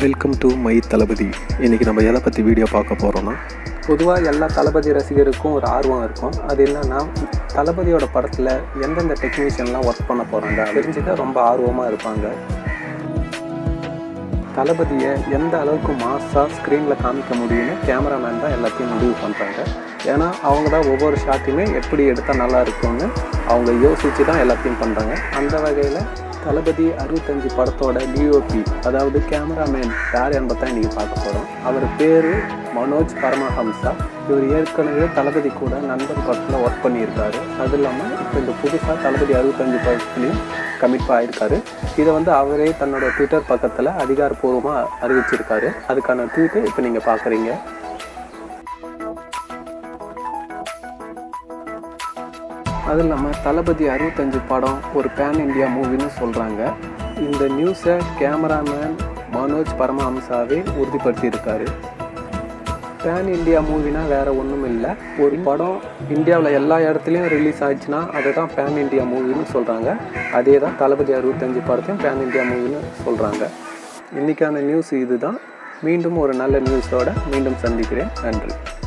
welcome to my தளபதி இன்றைக்கி நம்ம எதை பற்றி வீடியோ பார்க்க போகிறோன்னா பொதுவாக எல்லா தளபதி ரசிகருக்கும் ஒரு ஆர்வம் இருக்கும் அது என்னன்னா தளபதியோட படத்தில் எந்தெந்த டெக்னீஷியன்லாம் ஒர்க் பண்ண போகிறாங்க தெரிஞ்சுக்க ரொம்ப ஆர்வமாக இருப்பாங்க தளபதியை எந்த அளவுக்கு மாஸாக ஸ்க்ரீனில் காமிக்க முடியும்னு கேமராமேன் தான் எல்லாத்தையும் முடிவு பண்ணுறாங்க ஏன்னா அவங்க தான் ஒவ்வொரு ஷாட்டையுமே எப்படி எடுத்தால் நல்லா இருக்கும்னு அவங்க யோசித்து தான் எல்லாத்தையும் பண்ணுறாங்க அந்த வகையில் தளபதி அறுபத்தஞ்சு படத்தோட டிஓபி அதாவது கேமராமேன் யார் என்பதை தான் இன்றைக்கி பார்க்க போகிறோம் அவர் பேர் மனோஜ் பரமஹம்சா இவர் ஏற்கனவே தளபதி கூட நண்பர் படத்தில் ஒர்க் பண்ணியிருக்காரு அது இல்லாமல் இப்போ இந்த புதுசாக தளபதி அறுபத்தஞ்சு படத்துலையும் கமிட் ஆயிருக்காரு இதை வந்து அவரே தன்னோட ட்விட்டர் பக்கத்தில் அதிகாரப்பூர்வமாக அறிவிச்சிருக்காரு அதுக்கான ட்வீட்டை இப்போ நீங்கள் பார்க்குறீங்க அது இல்லாமல் தளபதி அறுபத்தஞ்சு படம் ஒரு பேன் இந்தியா மூவின்னு சொல்கிறாங்க இந்த நியூஸை கேமராமேன் மனோஜ் பரமஹம்சாவே உறுதிப்படுத்தியிருக்காரு பேன் இந்தியா மூவினா வேறு ஒன்றும் இல்லை ஒரு படம் இந்தியாவில் எல்லா இடத்துலையும் ரிலீஸ் ஆயிடுச்சுன்னா அதை தான் பேன் இந்தியா மூவின்னு சொல்கிறாங்க அதே தான் தளபதி அறுபத்தஞ்சு படத்தையும் பேன் இந்தியா மூவின்னு சொல்கிறாங்க இன்றைக்கான நியூஸ் இதுதான் மீண்டும் ஒரு நல்ல நியூஸோட மீண்டும் சந்திக்கிறேன் நன்றி